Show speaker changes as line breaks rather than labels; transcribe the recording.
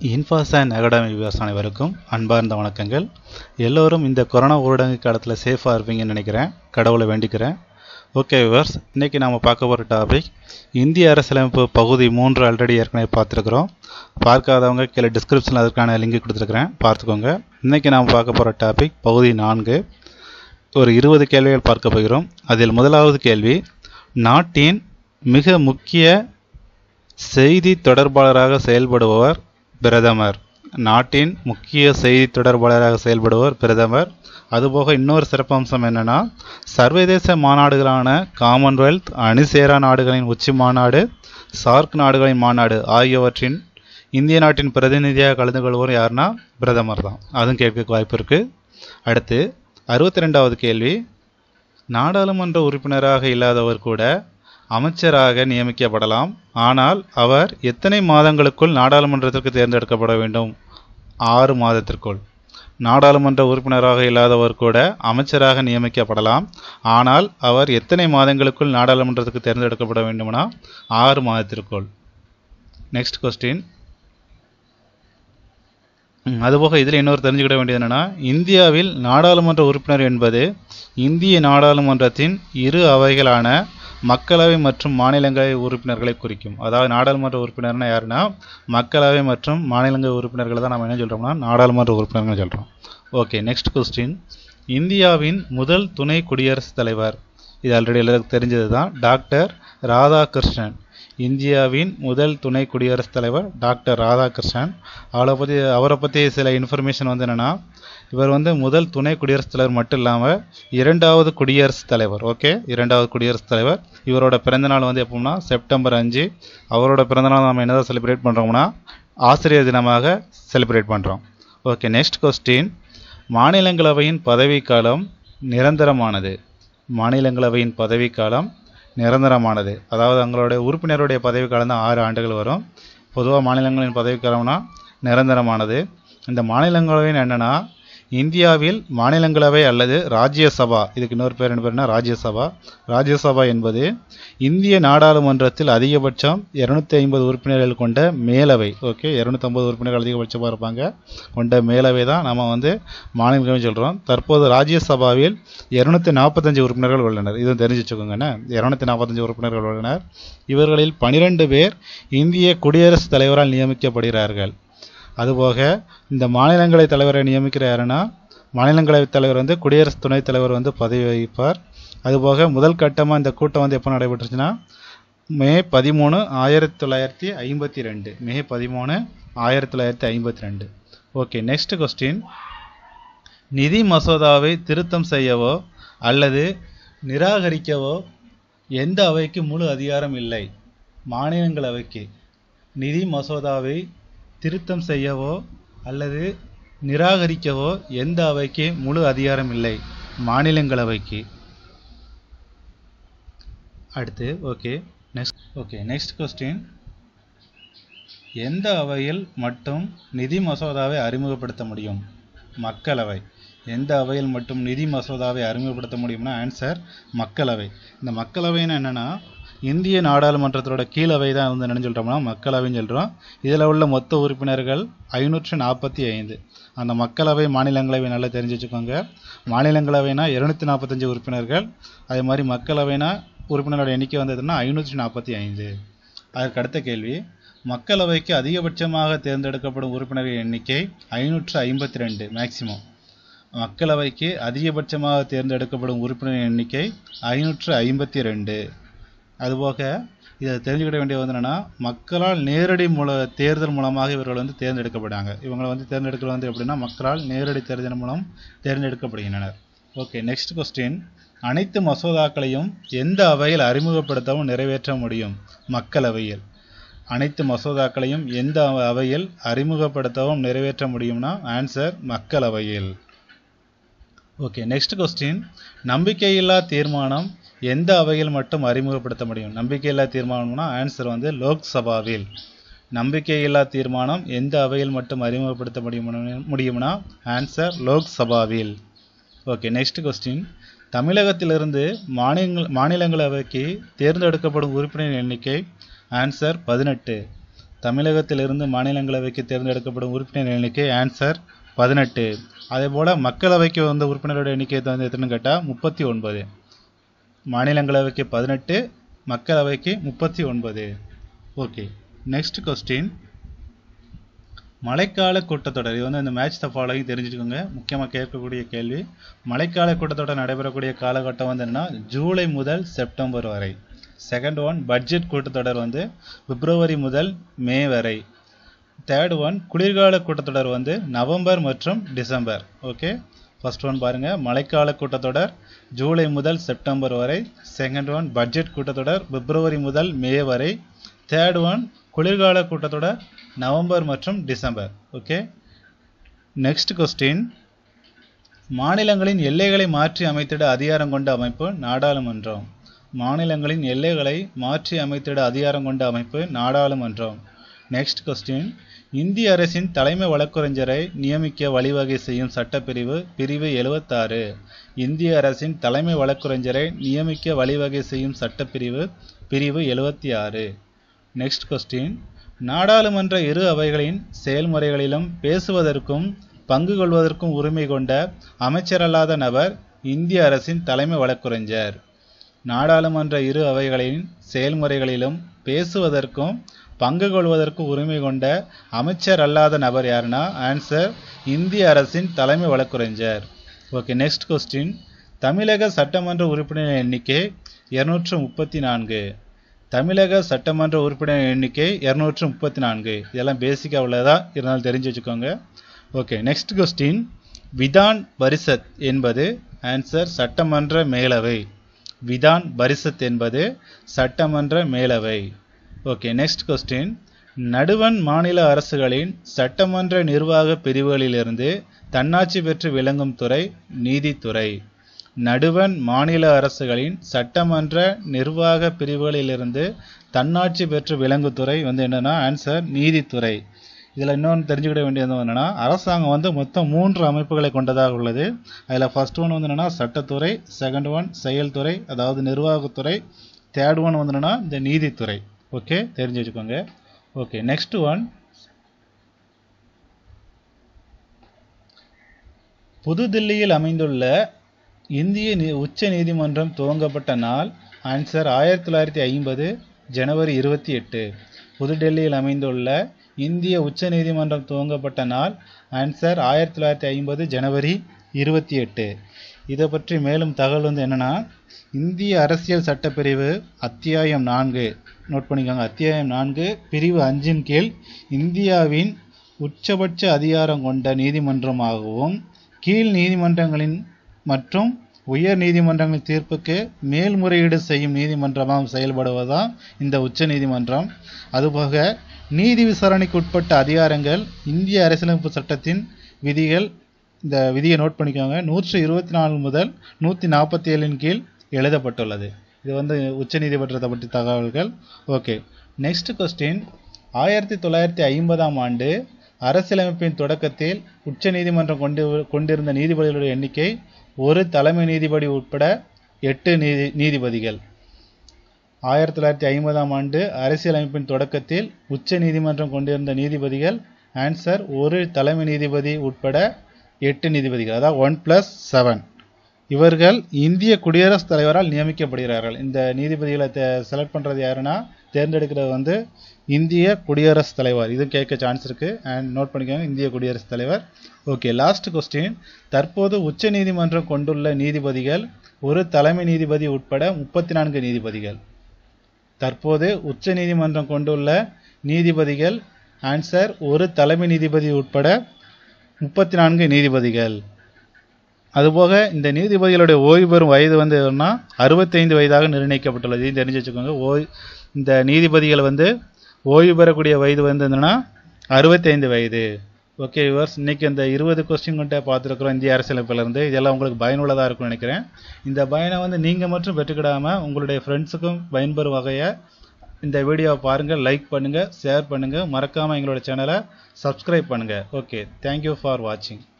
இன்ஃபாசன் academy viewers அனைவருக்கும் அன்பார்ந்த வணக்கங்கள் எல்லோரும் இந்த கொரோனா ஊரடங்கு காலத்தில் சேஃபாக இருப்பீங்கன்னு நினைக்கிறேன் கடவுளை வேண்டிக்கிறேன் ஓகே வியூவர்ஸ் இன்றைக்கி நாம் பார்க்க போகிற டாபிக் இந்திய அரசியலமைப்பு பகுதி மூன்று ஆல்ரெடி ஏற்கனவே பார்த்துருக்குறோம் பார்க்காதவங்க கீழே டிஸ்கிரிப்ஷனில் அதற்கான லிங்க் கொடுத்துருக்குறேன் பார்த்துக்கோங்க இன்றைக்கி நாம் பார்க்க போகிற டாபிக் பகுதி நான்கு ஒரு இருபது கேள்விகள் பார்க்க போகிறோம் அதில் முதலாவது கேள்வி நாட்டின் மிக முக்கிய செய்தி தொடர்பாளராக செயல்படுபவர் பிரதமர் நாட்டின் முக்கிய செய்தி தொடர்பாளராக செயல்படுவர் பிரதமர் அதுபோக இன்னொரு சிறப்பம்சம் என்னன்னா சர்வதேச மாநாடுகளான காமன்வெல்த் அணிசேரா நாடுகளின் உச்சி மாநாடு சார்க் நாடுகளின் மாநாடு ஆகியவற்றின் இந்திய நாட்டின் பிரதிநிதியாக கலந்து கொள்வோர் யாருன்னா பிரதமர் தான் அதுவும் கேட்க வாய்ப்பு இருக்கு அடுத்து அறுபத்தி ரெண்டாவது கேள்வி நாடாளுமன்ற உறுப்பினராக இல்லாதவர் கூட அமைச்சராக நியமிக்கப்படலாம் ஆனால் அவர் எத்தனை மாதங்களுக்குள் நாடாளுமன்றத்திற்கு தேர்ந்தெடுக்கப்பட வேண்டும் ஆறு மாதத்திற்குள் நாடாளுமன்ற உறுப்பினராக இல்லாதவர் கூட அமைச்சராக நியமிக்கப்படலாம் ஆனால் அவர் எத்தனை மாதங்களுக்குள் நாடாளுமன்றத்துக்கு தேர்ந்தெடுக்கப்பட வேண்டும்னா ஆறு மாதத்திற்குள் நெக்ஸ்ட் கொஸ்டின் அதுபோக இதில் இன்னொரு தெரிஞ்சுக்கிட வேண்டியது என்னென்னா இந்தியாவில் நாடாளுமன்ற உறுப்பினர் என்பது இந்திய நாடாளுமன்றத்தின் இரு அவைகளான மக்களவை மற்றும் மாநிலங்களவை உறுப்பினர்களை குறிக்கும் அதாவது நாடாளுமன்ற உறுப்பினர்னா யாருன்னா மக்களவை மற்றும் மாநிலங்களவை உறுப்பினர்களை தான் நம்ம என்ன சொல்கிறோம்னா நாடாளுமன்ற உறுப்பினர்கள் சொல்கிறோம் ஓகே நெக்ஸ்ட் கொஸ்டின் இந்தியாவின் முதல் துணை குடியரசுத் தலைவர் இது ஆல்ரெடி எல்லாருக்கும் தெரிஞ்சது தான் டாக்டர் ராதாகிருஷ்ணன் இந்தியாவின் முதல் துணை குடியரசுத் தலைவர் டாக்டர் ராதாகிருஷ்ணன் அவரை பற்றி அவரை பற்றி சில இன்ஃபர்மேஷன் வந்து என்னென்னா இவர் வந்து முதல் துணை குடியரசுத் தலைவர் மட்டும் இல்லாமல் இரண்டாவது குடியரசுத் தலைவர் ஓகே இரண்டாவது குடியரசுத் தலைவர் இவரோட பிறந்தநாள் வந்து எப்போம்னா செப்டம்பர் அஞ்சு அவரோட பிறந்தநாள் நம்ம என்னதான் செலிப்ரேட் பண்ணுறோம்னா ஆசிரியர் தினமாக செலிப்ரேட் பண்ணுறோம் ஓகே நெக்ஸ்ட் கொஸ்டின் மாநிலங்களவையின் பதவிக்காலம் நிரந்தரமானது மாநிலங்களவையின் பதவிக்காலம் நிரந்தரமானது அதாவது அவங்களுடைய உறுப்பினருடைய பதவிக்காலம் தான் ஆறு ஆண்டுகள் வரும் பொதுவாக மாநிலங்களின் பதவிக்காலம்னா நிரந்தரமானது இந்த மாநிலங்களவைன்னு என்னென்னா இந்தியாவில் மாநிலங்களவை அல்லது ராஜ்யசபா இதுக்கு இன்னொரு பேர் என்ன பேருனா ராஜ்யசபா ராஜ்யசபா என்பது இந்திய நாடாளுமன்றத்தில் அதிகபட்சம் இரநூத்தி ஐம்பது உறுப்பினர்கள் கொண்ட மேலவை ஓகே இரநூத்தம்பது உறுப்பினர்கள் அதிகபட்சமாக இருப்பாங்க கொண்ட மேலவை தான் நம்ம வந்து மாநிலங்களவை சொல்கிறோம் தற்போது ராஜ்யசபாவில் இரநூத்தி நாற்பத்தஞ்சு உறுப்பினர்கள் உள்ளனர் இதுவும் தெரிஞ்சு வச்சுக்கோங்கண்ணே இரநூத்தி நாற்பத்தஞ்சு உறுப்பினர்கள் உள்ளனர் இவர்களில் பனிரெண்டு பேர் இந்திய குடியரசுத் தலைவரால் நியமிக்கப்படுகிறார்கள் அதுபோக இந்த மாநிலங்களவை தலைவரை நியமிக்கிற யாருன்னா மாநிலங்களவை தலைவர் வந்து குடியரசு துணைத் தலைவர் வந்து பதவி வகிப்பார் அதுபோக முதல் கட்டமாக இந்த கூட்டம் வந்து எப்போ நடைபெற்றுச்சுன்னா மே பதிமூணு ஆயிரத்தி தொள்ளாயிரத்தி ஐம்பத்தி ரெண்டு மே பதிமூணு ஆயிரத்தி தொள்ளாயிரத்தி ஐம்பத்தி ரெண்டு ஓகே நெக்ஸ்ட் கொஸ்டின் நிதி மசோதாவை திருத்தம் செய்யவோ அல்லது நிராகரிக்கவோ எந்த அவைக்கு முழு அதிகாரம் இல்லை மாநிலங்களவைக்கு நிதி மசோதாவை திருத்தம் செய்யவோ அல்லது நிராகரிக்கவோ எந்த அவைக்கு முழு அதிகாரம் இல்லை மாநிலங்களவைக்கு அடுத்து okay next okay next question எந்த அவையில் மட்டும் நிதி மசோதாவை அறிமுகப்படுத்த முடியும் மக்களவை எந்த அவையில் மட்டும் நிதி மசோதாவை அறிமுகப்படுத்த முடியும்னா ஆன்சர் மக்களவை இந்த மக்களவைன்னு என்னென்னா இந்திய நாடாளுமன்றத்தோட கீழவை தான் வந்து என்ன சொல்கிறோம்னா மக்களவைன்னு சொல்கிறோம் இதில் உள்ள மொத்த உறுப்பினர்கள் ஐநூற்று நாற்பத்தி ஐந்து அந்த மக்களவை மாநிலங்களவை நல்லா தெரிஞ்சு வச்சுக்கோங்க மாநிலங்களவைனா இருநூத்தி நாற்பத்தஞ்சு உறுப்பினர்கள் அதே மாதிரி மக்களவைனா உறுப்பினர்களோட எண்ணிக்கை வந்ததுன்னா ஐநூற்றி நாற்பத்தி ஐந்து அதற்கு அடுத்த கேள்வி மக்களவைக்கு அதிகபட்சமாக தேர்ந்தெடுக்கப்படும் உறுப்பினர்கள் எண்ணிக்கை ஐநூற்று ஐம்பத்தி ரெண்டு மேக்சிமம் மக்களவைக்கு அதிகபட்சமாக தேர்ந்தெடுக்கப்படும் உறுப்பினர் எண்ணிக்கை ஐநூற்று ஐம்பத்தி ரெண்டு அதுபோக இதை தெரிஞ்சுக்கிட வேண்டிய வந்து என்னென்னா மக்களால் நேரடி மூல தேர்தல் மூலமாக இவர்கள் வந்து தேர்ந்தெடுக்கப்படுறாங்க இவங்களை வந்து தேர்ந்தெடுக்கிறது வந்து எப்படின்னா மக்களால் நேரடி தேர்தல் மூலம் தேர்ந்தெடுக்கப்படுகின்றனர் ஓகே நெக்ஸ்ட் கொஸ்டின் அனைத்து மசோதாக்களையும் எந்த அவையில் அறிமுகப்படுத்தவும் நிறைவேற்ற முடியும் மக்களவையில் அனைத்து மசோதாக்களையும் எந்த அவையில் அறிமுகப்படுத்தவும் நிறைவேற்ற முடியும்னா ஆன்சர் மக்களவையில் ஓகே நெக்ஸ்ட் கொஸ்டின் நம்பிக்கையில்லா தீர்மானம் எந்த அவையில் மட்டும் அறிமுகப்படுத்த முடியும் நம்பிக்கையில்லா தீர்மானம்னா ஆன்சர் வந்து லோக்சபாவில் நம்பிக்கையில்லா தீர்மானம் எந்த அவையில் மட்டும் அறிமுகப்படுத்த முடியும் முடியும்னா ஆன்சர் லோக்சபாவில் ஓகே நெக்ஸ்ட் கொஸ்டின் தமிழகத்திலிருந்து மாநில மாநிலங்களவைக்கு தேர்ந்தெடுக்கப்படும் உறுப்பினர் எண்ணிக்கை ஆன்சர் பதினெட்டு தமிழகத்திலிருந்து மாநிலங்களவைக்கு தேர்ந்தெடுக்கப்படும் உறுப்பினர் எண்ணிக்கை ஆன்சர் பதினெட்டு அதே போல் மக்களவைக்கு வந்த உறுப்பினரோட எண்ணிக்கை வந்து எத்தனைன்னு கேட்டால் முப்பத்தி ஒன்பது மாநிலங்களவைக்கு பதினெட்டு மக்களவைக்கு முப்பத்தி ஒன்பது ஓகே நெக்ஸ்ட் கொஸ்டின் மழைக்கால கூட்டத்தொடர் இது வந்து இந்த மேட்ச் த ஃபாலோயிங் தெரிஞ்சுக்கோங்க முக்கியமாக கேட்கக்கூடிய கேள்வி மழைக்கால கூட்டத்தொடர் நடைபெறக்கூடிய காலகட்டம் வந்து என்னன்னா ஜூலை முதல் செப்டம்பர் வரை செகண்ட் ஒன் பட்ஜெட் கூட்டத்தொடர் வந்து பிப்ரவரி முதல் மே வரை தேர்ட் ஒன் குளிர்கால கூட்டத்தொடர் வந்து நவம்பர் மற்றும் டிசம்பர் ஓகே ஃபர்ஸ்ட் ஒன் பாருங்க மழைக்கால கூட்டத்தொடர் ஜூலை முதல் செப்டம்பர் வரை செகண்ட் ஒன் பட்ஜெட் கூட்டத்தொடர் பிப்ரவரி முதல் மே வரை தேர்ட் ஒன் குளிர்கால கூட்டத்தொடர் நவம்பர் மற்றும் டிசம்பர் ஓகே நெக்ஸ்ட் கொஸ்டின் மாநிலங்களின் எல்லைகளை மாற்றி அமைத்திட அதிகாரம் கொண்ட அமைப்பு நாடாளுமன்றம் மாநிலங்களின் எல்லைகளை மாற்றி அமைத்திட அதிகாரம் கொண்ட அமைப்பு நாடாளுமன்றம் நெக்ஸ்ட் கொஸ்டின் இந்திய அரசின் தலைமை வழக்கறிஞரை நியமிக்க வழிவகை செய்யும் சட்டப்பிரிவு பிரிவு எழுவத்தாறு இந்திய அரசின் தலைமை வழக்கறிஞரை நியமிக்க வழிவகை செய்யும் சட்டப்பிரிவு பிரிவு எழுவத்தி ஆறு நெக்ஸ்ட் கொஸ்டின் நாடாளுமன்ற இரு அவைகளின் செயல்முறைகளிலும் பேசுவதற்கும் பங்கு கொள்வதற்கும் உரிமை கொண்ட அமைச்சரல்லாத நபர் இந்திய அரசின் தலைமை வழக்கறிஞர் நாடாளுமன்ற இரு அவைகளின் செயல்முறைகளிலும் பேசுவதற்கும் பங்கு கொள்வதற்கு உரிமை கொண்ட அமைச்சர் அல்லாத நபர் யாருன்னா ஆன்சர் இந்திய அரசின் தலைமை வழக்கறிஞர் ஓகே நெக்ஸ்ட் கொஸ்டின் தமிழக சட்டமன்ற உறுப்பினர் எண்ணிக்கை இருநூற்று முப்பத்தி நான்கு தமிழக சட்டமன்ற உறுப்பினர் எண்ணிக்கை இருநூற்று முப்பத்தி நான்கு இதெல்லாம் பேசிக்காக உள்ளதா இருந்தாலும் தெரிஞ்சு வச்சுக்கோங்க okay next question Vidhan Parishad என்பது ஆன்சர் சட்டமன்ற மேலவை விதான் பரிசத் என்பது சட்டமன்ற மேலவை ஓகே நெக்ஸ்ட் கொஸ்டின் நடுவன் மாநில அரசுகளின் சட்டமன்ற நிர்வாக பிரிவுகளிலிருந்து தன்னாட்சி பெற்று விளங்கும் துறை நீதித்துறை நடுவன் மாநில அரசுகளின் சட்டமன்ற நிர்வாக பிரிவுகளிலிருந்து தன்னாட்சி பெற்று விளங்கும் துறை வந்து என்னன்னா ஆன்சர் நீதித்துறை இதில் இன்னொன்று தெரிஞ்சுக்கிட வேண்டியது என்னென்னா அரசாங்கம் வந்து மொத்தம் மூன்று அமைப்புகளை கொண்டதாக உள்ளது அதில் ஃபர்ஸ்ட் ஒன் வந்து என்னென்னா சட்டத்துறை செகண்ட் ஒன் செயல்துறை அதாவது நிர்வாகத்துறை தேர்ட் ஒன் வந்து என்னென்னா இந்த நீதித்துறை ஓகே தெரிஞ்சு வச்சுக்கோங்க ஓகே நெக்ஸ்ட் ஒன் புதுதில்லியில் அமைந்துள்ள இந்திய நீ- உச்ச நீதிமன்றம் துவங்கப்பட்ட நாள் ஆன்சர் ஆயிரத்தி தொள்ளாயிரத்தி ஐம்பது ஜனவரி இருபத்தி எட்டு புதுடெல்லியில் அமைந்துள்ள இந்திய உச்ச நீதிமன்றம் துவங்கப்பட்ட நாள் ஆன்சர் ஆயிரத்தி தொள்ளாயிரத்தி ஐம்பது ஜனவரி இருபத்தி எட்டு இதை பற்றி மேலும் தகவல் வந்து என்னன்னா இந்திய அரசியல் சட்டப்பிரிவு அத்தியாயம் நான்கு நோட் பண்ணிக்கோங்க அத்தியாயம் நான்கு பிரிவு அஞ்சின் கீழ் இந்தியாவின் உச்சபட்ச அதிகாரம் கொண்ட நீதிமன்றமாகவும் கீழ் நீதிமன்றங்களின் மற்றும் உயர் நீதிமன்றங்களின் தீர்ப்புக்கு மேல்முறையீடு செய்யும் நீதிமன்றமாகவும் செயல்படுவதுதான் இந்த உச்ச நீதிமன்றம் அதுபோக நீதி விசாரணைக்கு உட்பட்ட அதிகாரங்கள் இந்திய அரசியலமைப்பு சட்டத்தின் விதிகள் இந்த விதியை நோட் பண்ணிக்கோங்க நூற்றி இருபத்தி நாலு முதல் நூற்றி நாற்பத்தி ஏழின் கீழ் எழுதப்பட்டுள்ளது இது வந்து உச்ச நீதிமன்றத்தை பற்றி தகவல்கள் ஓகே நெக்ஸ்ட் கொஸ்டின் ஆயிரத்தி தொள்ளாயிரத்தி ஐம்பதாம் ஆண்டு அரசியலமைப்பின் தொடக்கத்தில் உச்ச நீதிமன்றம் கொண்டு கொண்டிருந்த நீதிபதிகளுடைய எண்ணிக்கை ஒரு தலைமை நீதிபதி உட்பட எட்டு நீதி நீதிபதிகள் ஆயிரத்தி தொள்ளாயிரத்தி ஐம்பதாம் ஆண்டு அரசியலமைப்பின் தொடக்கத்தில் உச்ச நீதிமன்றம் கொண்டிருந்த நீதிபதிகள் ஆன்சர் ஒரு தலைமை நீதிபதி உட்பட எட்டு நீதிபதிகள் அதாவது ஒன் பிளஸ் செவன் இவர்கள் இந்திய குடியரசுத் தலைவரால் நியமிக்கப்படுகிறார்கள் இந்த நீதிபதிகளை செலக்ட் பண்ணுறது யாருன்னா தேர்ந்தெடுக்கிறது வந்து இந்திய குடியரசுத் தலைவர் இது கேட்க சான்ஸ் இருக்கு அண்ட் நோட் பண்ணிக்கோங்க இந்திய குடியரசுத் தலைவர் ஓகே லாஸ்ட் கொஸ்டின் தற்போது உச்ச நீதிமன்றம் கொண்டுள்ள நீதிபதிகள் ஒரு தலைமை நீதிபதி உட்பட முப்பத்தி நான்கு நீதிபதிகள் தற்போது உச்ச நீதிமன்றம் கொண்டுள்ள நீதிபதிகள் ஆன்சர் ஒரு தலைமை நீதிபதி உட்பட முப்பத்தி நான்கு நீதிபதிகள் அதுபோக இந்த நீதிபதிகளுடைய ஓய்வு பெறும் வயது வந்து எதுனா அறுபத்தைந்து வயதாக நிர்ணயிக்கப்பட்டுள்ளது இதையும் தெரிஞ்சு வச்சுக்கோங்க ஓய் இந்த நீதிபதிகள் வந்து ஓய்வு பெறக்கூடிய வயது வந்து என்னன்னா அறுபத்தைந்து வயது ஓகே விவர்ஸ் இன்னைக்கு இந்த இருபது கொஸ்டின் கொண்ட பார்த்துருக்குறோம் இந்திய அரசியலமைப்பிலிருந்து இதெல்லாம் உங்களுக்கு பயனுள்ளதாக இருக்கும்னு நினைக்கிறேன் இந்த பயனை வந்து நீங்கள் மட்டும் பெற்றுக்கிடாமல் உங்களுடைய ஃப்ரெண்ட்ஸுக்கும் பயன்பெறும் வகையை இந்த வீடியோவை பாருங்கள் லைக் பண்ணுங்கள் ஷேர் பண்ணுங்கள் மறக்காமல் எங்களோட சேனலை சப்ஸ்கிரைப் பண்ணுங்கள் ஓகே தேங்க்யூ ஃபார் வாட்சிங்